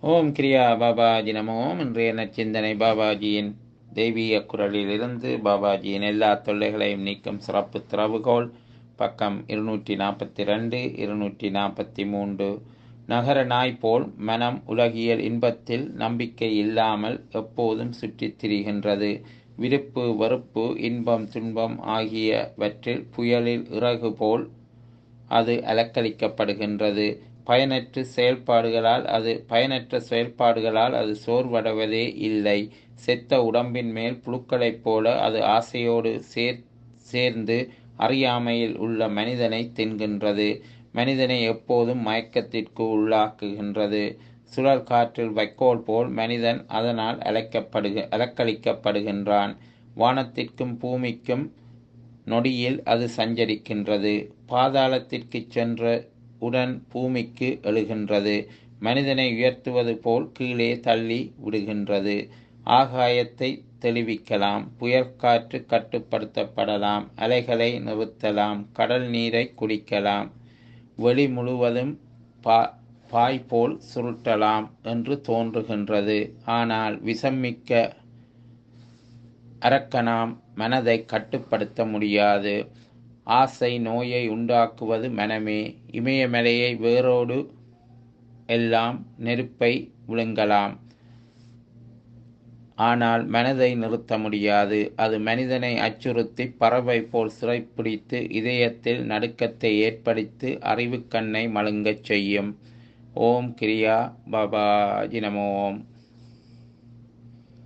ஓம் கிரியா பாபாஜி நமோ இன்றைய நச்சிந்தனை பாபாஜியின் தெய்வீக குரலிலிருந்து பாபாஜியின் எல்லா தொல்லைகளையும் நீக்கும் சிறப்பு திறவுகோல் பக்கம் இருநூற்றி நாற்பத்தி ரெண்டு இருநூற்றி நாற்பத்தி மூன்று நகர நாய் போல் மனம் உலகியல் இன்பத்தில் நம்பிக்கை இல்லாமல் எப்போதும் சுற்றித் திரிகின்றது விருப்பு வெறுப்பு இன்பம் துன்பம் ஆகியவற்றில் புயலில் இறகு போல் அது அலக்களிக்கப்படுகின்றது பயனற்ற செயல்பாடுகளால் அது பயனற்ற செயல்பாடுகளால் அது சோர்வடைவதே இல்லை செத்த உடம்பின் மேல் புழுக்களைப் போல அது ஆசையோடு சேர் சேர்ந்து அறியாமையில் உள்ள மனிதனை தின்கின்றது மனிதனை எப்போதும் மயக்கத்திற்கு உள்ளாக்குகின்றது சுழல் காற்றில் வைக்கோல் போல் மனிதன் அதனால் அலைக்கப்படுக அலக்களிக்கப்படுகின்றான் வானத்திற்கும் பூமிக்கும் நொடியில் அது சஞ்சரிக்கின்றது பாதாளத்திற்கு சென்ற உடன் பூமிக்கு எழுகின்றது மனிதனை உயர்த்துவது போல் கீழே தள்ளி விடுகின்றது ஆகாயத்தை தெளிவிக்கலாம் புயற்காற்று கட்டுப்படுத்தப்படலாம் அலைகளை நிறுத்தலாம் கடல் நீரை குடிக்கலாம் வெளி முழுவதும் பா பாய் போல் சுருட்டலாம் என்று தோன்றுகின்றது ஆனால் விஷமிக்க அரக்கனாம் மனதை கட்டுப்படுத்த முடியாது ஆசை நோயை உண்டாக்குவது மனமே இமயமலையை வேரோடு எல்லாம் நெருப்பை விழுங்கலாம் ஆனால் மனதை நிறுத்த முடியாது அது மனிதனை அச்சுறுத்தி பறவை போல் சிறைப்பிடித்து இதயத்தில் நடுக்கத்தை ஏற்படுத்தி அறிவு கண்ணை மழுங்கச் செய்யும் ஓம் கிரியா பாபாஜி நமோம்